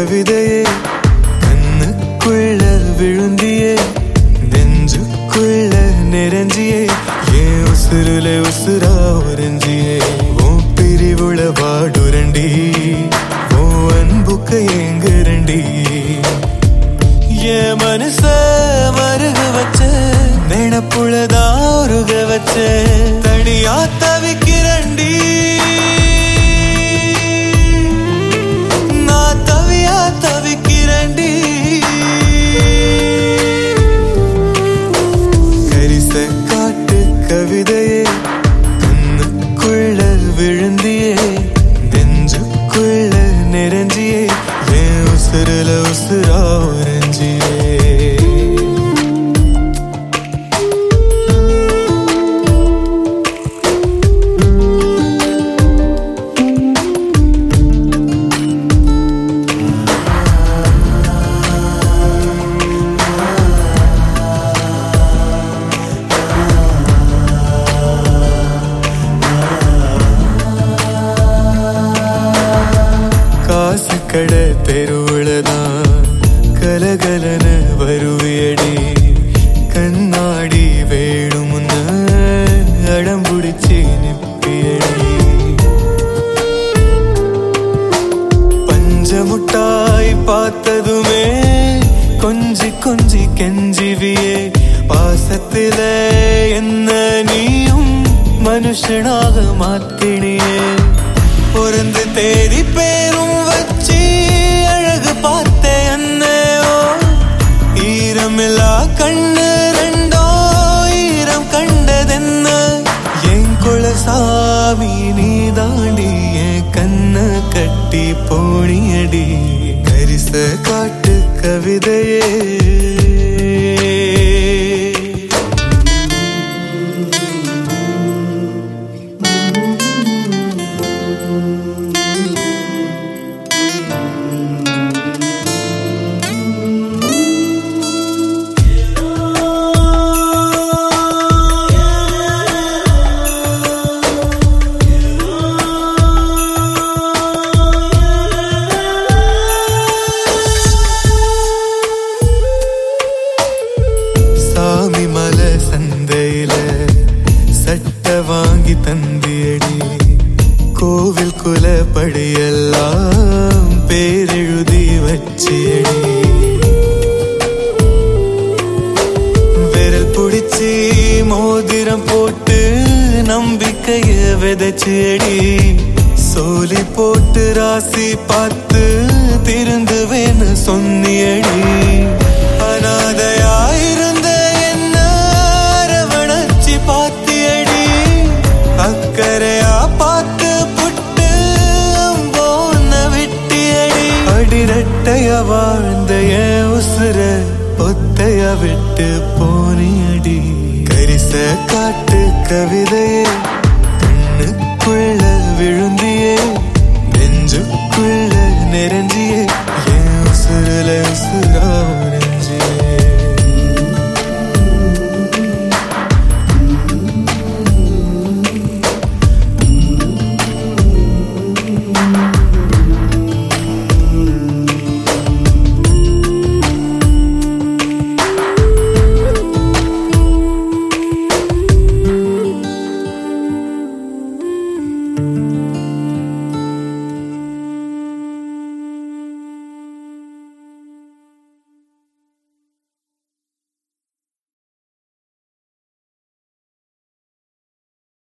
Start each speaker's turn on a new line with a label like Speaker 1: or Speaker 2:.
Speaker 1: கவிதையே கண்ணுக்குள்ள விழுந்தியே நெஞ்சுக்குள்ள நிறைஞ்சியே ஏன் உசுருல உசுரா உறைஞ்சியே உன் பிரிவுள வாடுரண்டி உன் அன்புக்கு ஏங்குரண்டி என் மனச மருக வச்ச நினப்புள்ளதா உருக வச்ச தனியா தவிக்கிறண்டி நான் தவியா தவிக்கிறண்டி கரிச காட்டு கவிதையே கண்ணுக்குள்ள விழுந்தியே நெஞ்சுக்குள்ள நிறைஞ்சியே என் உசுருல உசுரா உறைஞ்சியே காசு கடை தெருவுலதான் கலகலன வருவியடி கண்ணாடி வேணுமுன்ன அடம் பிடிச்சி நிப்பியடி பஞ்சமுட்டாய் பார்த்ததுமே கொஞ்சி கொஞ்சி கெஞ்சிவியே பாசத்தில என்ன நீயும் மனுஷனாக மாத்தினியே பொருந்து தேடி பேரும் வச்சு அழகு பார்த்த என்னையோ ஈரமில்லா கண்ணு ரெண்டோ ஈரம் கண்டதென்ன என் குலசாமி நீ தாண்டி என் கண்ண கட்டி போனியடி கரிச காட்டு கவிதையே சாமி மலை சந்தையில சட்ட வாங்கி தந்தியடி கோவில் குலப்படியெல்லாம் பேரெழுதி வச்சியடி விரல் பிடிச்சி மோதிரம் போட்டு நம்பிக்கைய விதைச்சியடி சோலி போட்டு ராசி பார்த்து திருந்துவேன்னு சொன்னியடி அனாதையாயிருந்த என்ன அரவணைச்சி பாத்தியடி அக்கறையா பார்த்து புட்டு அம்போன்ன விட்டியடி அடிரட்டைய வாழ்ந்த என் உசுர ஒத்தைய விட்டு போனியடி கரிச காட்டு கவிதையே கண்ணுக்குள்ள விழுந்தியே நெஞ்சுக்குள்ள நிறைஞ்சியே என்